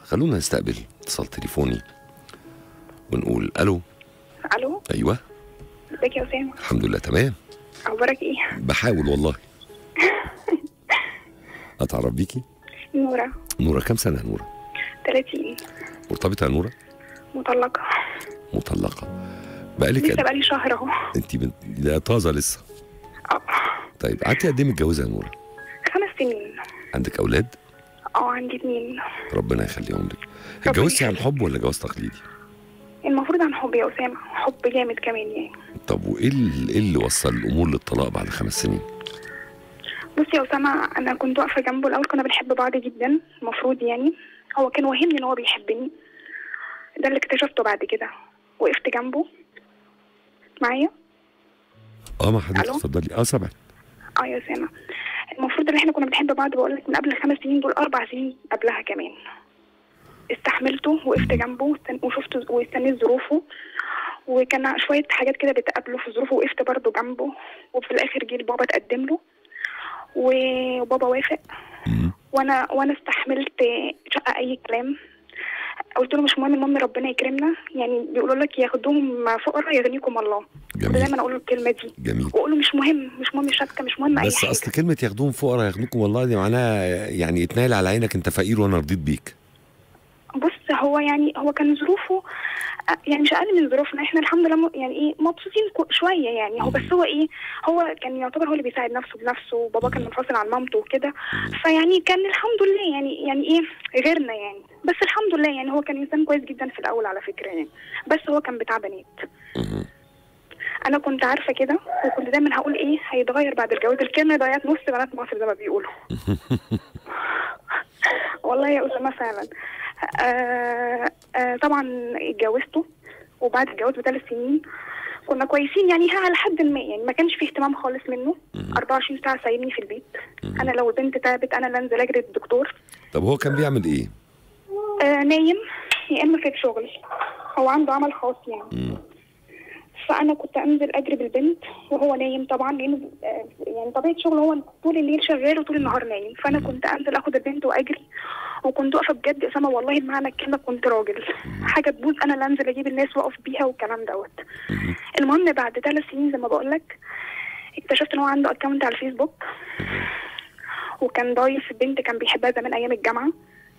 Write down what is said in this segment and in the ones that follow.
خلونا نستقبل اتصال تليفوني ونقول الو الو ايوه ازيك يا اسامه الحمد لله تمام اخبارك ايه بحاول والله اتعرف بيكي نوره نوره كام سنه يا نوره 30 مرتبطه يا نوره مطلقه مطلقه بقالك لسه قد بقالي شهر اهو انت بنت... لا طازه لسه اه طيب قعدتي قد ايه متجوزه يا نوره خمس سنين عندك اولاد اه عندي اتنين ربنا يخليهم لك اتجوزتي عن حب ولا جواز تقليدي المفروض عن حب يا اسامه حب جامد كمان يعني طب وايه ال- ايه اللي وصل الامور للطلاق بعد خمس سنين بصي يا اسامه انا كنت واقفه جنبه الاول كنا بنحب بعض جدا المفروض يعني هو كان واهمني ان هو بيحبني ده اللي اكتشفته بعد كده وقفت جنبه معايا اه ما حضرتك ألو؟ اتفضلي اه سامعك اه يا اسامه المفروض ان احنا كنا بنحب بعض بقول لك من قبل الخمس سنين دول اربع سنين قبلها كمان استحملته وقفت جنبه واستن- وشفت واستنيت ظروفه وكان شويه حاجات كده بتقابله في ظروفه وقفت برضه جنبه وفي الاخر جه بابا اتقدم له و- وبابا وافق مم. وانا وانا استحملت شقه اي كلام قلت له مش مهم المهم ربنا يكرمنا يعني بيقولوا لك ياخدوهم فقراء يغنيكم الله جميل. دايما اقول له الكلمه دي جميل واقول له مش مهم مش مهم الشبكه مش مهم اي بس حاجه اصل كلمه ياخدوهم فقراء ياخدوكم والله دي معناها يعني اتنال على عينك انت فقير وانا رضيت بيك بص هو يعني هو كان ظروفه آه، يعني مش اقل من ظروفنا احنا الحمد لله م- يعني ايه مبسوطين كو- شويه يعني هو بس هو ايه هو كان يعتبر هو اللي بيساعد نفسه بنفسه وبابا كان منفصل عن مامته وكده فيعني كان الحمد لله يعني يعني ايه غيرنا يعني بس الحمد لله يعني هو كان انسان كويس جدا في الاول على فكره يعني بس هو كان بتاع بنات مم. انا كنت عارفه كده وكنت دايما هقول ايه هيتغير بعد الجواز الكلمه ضيعت نص بنات مصر زي ما بيقولوا والله يا اسامه فعلا آه آه طبعا اتجوزته وبعد الجواز بثلاث سنين كنا كويسين يعني ها على حد ما يعني ما كانش فيه اهتمام خالص منه 24 ساعه سايبني في البيت انا لو البنت تعبت انا اللي انزل اجري الدكتور طب هو كان بيعمل ايه آه نايم يا اما في الشغل هو عنده عمل خاص يعني مم. فانا كنت انزل اجري بالبنت وهو نايم طبعا لانه آه، يعني طبيعه شغله هو طول الليل شغال وطول النهار نايم فانا كنت انزل اخد البنت واجري وكنت واقفه بجد يا اسامه والله بمعنى الكلمه كنت راجل حاجه تبوظ انا اللي انزل اجيب الناس واقف بيها والكلام دوت مم. المهم بعد ثلاث سنين زي ما بقول لك اكتشفت ان هو عنده اكونت على الفيسبوك وكان ضايف بنت كان بيحبها زمان ايام الجامعه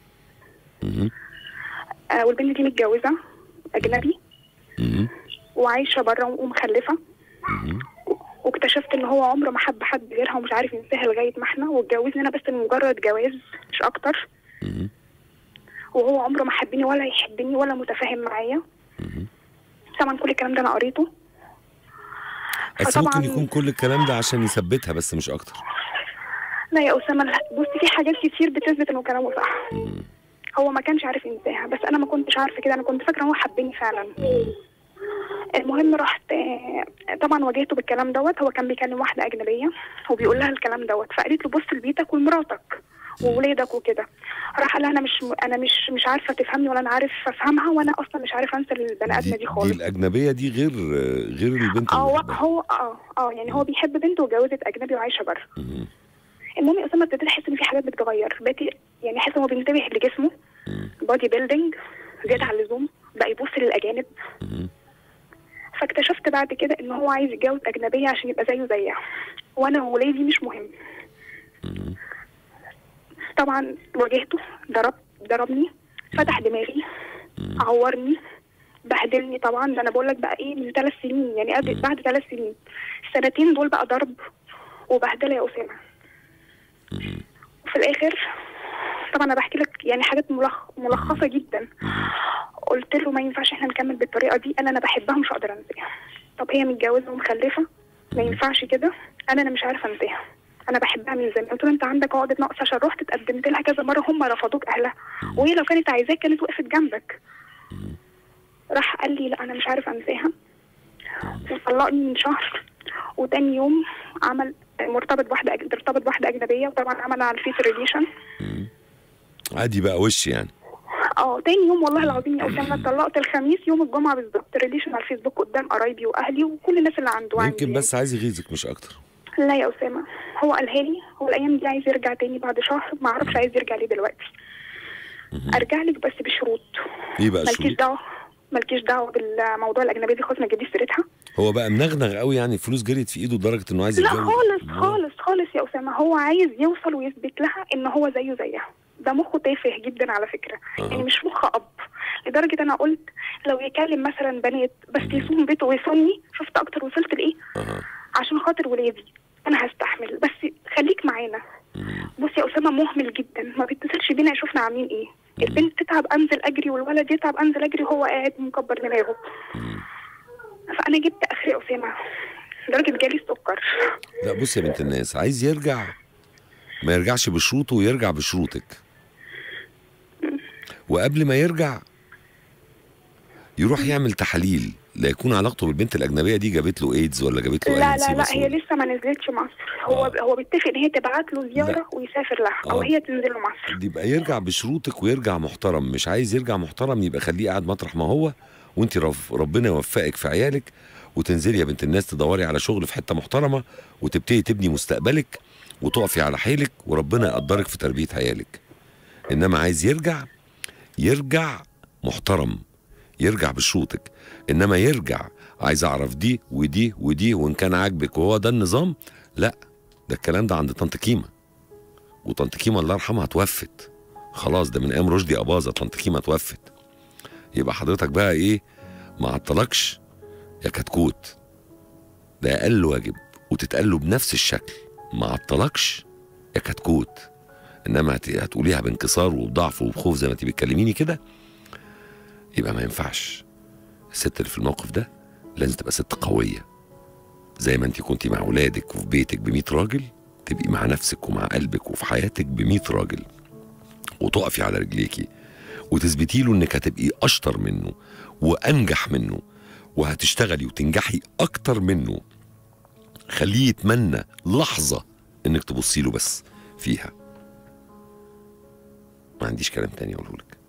مم. آه والبنت دي متجوزه اجنبي مم. وعايشه بره ومخلفه مم. واكتشفت ان هو عمره ما حب حد غيرها ومش عارف ينساها لغايه ما احنا واتجوزني انا بس لمجرد جواز مش اكتر مم. وهو عمره ما حبني ولا يحبني ولا متفاهم معايا مم. طبعا كل الكلام ده انا قريته بس فطبعاً- ممكن يكون كل الكلام ده عشان يثبتها بس مش اكتر لا يا اسامه لا. بصي في حاجات كتير بتثبت انه كلامه صح مم. هو ما كانش عارف ينساها بس انا ما كنتش عارفه كده انا كنت فاكره ان هو حبني فعلا المهم رحت آه، طبعا واجهته بالكلام دوت هو كان بيكلم واحده اجنبيه وبيقول لها الكلام دوت فقالت له بص لبيتك ولمراتك وولادك وكده راح قال لها انا مش انا مش مش عارفه تفهمني ولا انا عارف افهمها وانا اصلا مش عارفه انسى البني ادمه دي دي خالص الاجنبيه دي غير غير البنت اه اللي هو بتحبها. هو اه اه يعني هو بيحب بنته وجوزت اجنبي وعايشه بره مم. المهم يا اسامه ابتديت احس ان في حاجات بتتغير بقيت يعني احس ان هو بينتبه لجسمه مم. بودي بيلدينج زياده عن اللزوم بقى يبص للاجانب مم. فاكتشفت بعد كده ان هو عايز يتجوز اجنبيه عشان يبقى زيه زيها وانا وولادي مش مهم مم. طبعا واجهته ضرب ضربني فتح دماغي عورني بهدلني طبعا ده انا بقول لك بقى ايه من ثلاث سنين يعني قبل بعد ثلاث سنين السنتين دول بقى ضرب وبهدله يا اسامه وفي الاخر طبعا انا بحكي لك يعني حاجات ملخ... ملخصه جدا قلت له ما ينفعش احنا نكمل بالطريقه دي انا انا بحبها مش هقدر انساها طب هي متجوزه ومخلفه ما ينفعش كده انا انا مش عارفه انساها انا بحبها من زمان قلت له انت عندك عقده نقص عشان رحت اتقدمت لها كذا مره هم رفضوك اهلها وهي لو كانت عايزاك كانت وقفت جنبك راح قال لي لا انا مش عارف انساها وطلقني من شهر وتاني يوم عمل مرتبط بواحده أج... ارتبط بواحده اجنبيه وطبعا عمل على الفيس ريليشن عادي بقى وش يعني اه تاني يوم والله العظيم يا اسامه اتطلقت الخميس يوم الجمعه بالظبط ريليشن على الفيسبوك قدام قرايبي واهلي وكل الناس اللي عنده عندي يمكن بس عايز يغيظك مش اكتر لا يا اسامه هو قالها لي هو الايام دي عايز يرجع تاني بعد شهر ما اعرفش عايز يرجع ليه دلوقتي مهم. ارجع لك بس بشروط ايه بقى مالكيش الشروط دعوه مالكيش دعوه بالموضوع الاجنبيه دي خالص ما تجيبيش سيرتها هو بقى منغنغ قوي يعني الفلوس جريت في ايده لدرجه انه عايز لا يتجوز خالص أمال؟ خالص خالص يا اسامه هو عايز يوصل ويثبت لها ان هو زيه زيها ده مخه تافه جدا على فكره أها. يعني مش مخ اب لدرجه انا قلت لو يكلم مثلا بنات بس يصوم بيته ويصومني شفت اكتر وصلت لايه اها عشان خاطر ولادي انا هستحمل بس خليك معانا مم. بص يا اسامه مهمل جدا ما بيتصلش بينا يشوفنا عاملين ايه البنت تتعب انزل اجري والولد يتعب انزل اجري وهو قاعد مكبر دماغه مم. فانا جبت اخري يا اسامه لدرجه جالي السكر لا بص يا بنت الناس عايز يرجع ما يرجعش بشروطه ويرجع بشروطك وقبل ما يرجع يروح يعمل تحاليل لا يكون علاقته بالبنت الاجنبيه دي جابت له ايدز ولا جابت له لا اي لا لا مصيبه هي سودة. لسه ما نزلتش مصر هو آه. هو بيتفق ان هي تبعت له لا. زياره ويسافر لها او آه. هي تنزل له مصر دي يبقى يرجع بشروطك ويرجع محترم مش عايز يرجع محترم يبقى خليه قاعد مطرح ما هو وانت رف ربنا يوفقك في عيالك وتنزلي يا بنت الناس تدوري على شغل في حته محترمه وتبتدي تبني مستقبلك وتقفي على حيلك وربنا يقدرك في تربيه عيالك انما عايز يرجع يرجع محترم يرجع بشروطك انما يرجع عايز اعرف دي ودي ودي وان كان عاجبك وهو ده النظام لا ده الكلام ده عند طنط كيمه وطنط كيمه الله يرحمها توفت خلاص ده من ايام رشدي اباظه طنط كيمه توفت يبقى حضرتك بقى ايه ما عطلكش يا كتكوت ده اقل واجب وتتقال له بنفس الشكل ما عطلكش يا كتكوت انما هت- هتقوليها بانكسار وبضعف وبخوف زي ما انت بتكلميني كده يبقى ما ينفعش الست اللي في الموقف ده لازم تبقى ست قويه زي ما انت كنتي مع ولادك وفي بيتك ب راجل تبقي مع نفسك ومع قلبك وفي حياتك ب راجل وتقفي على رجليكي وتثبتي له انك هتبقي اشطر منه وانجح منه وهتشتغلي وتنجحي اكتر منه خليه يتمنى لحظه انك تبصي له بس فيها ما عنديش كلام تاني اقوله لك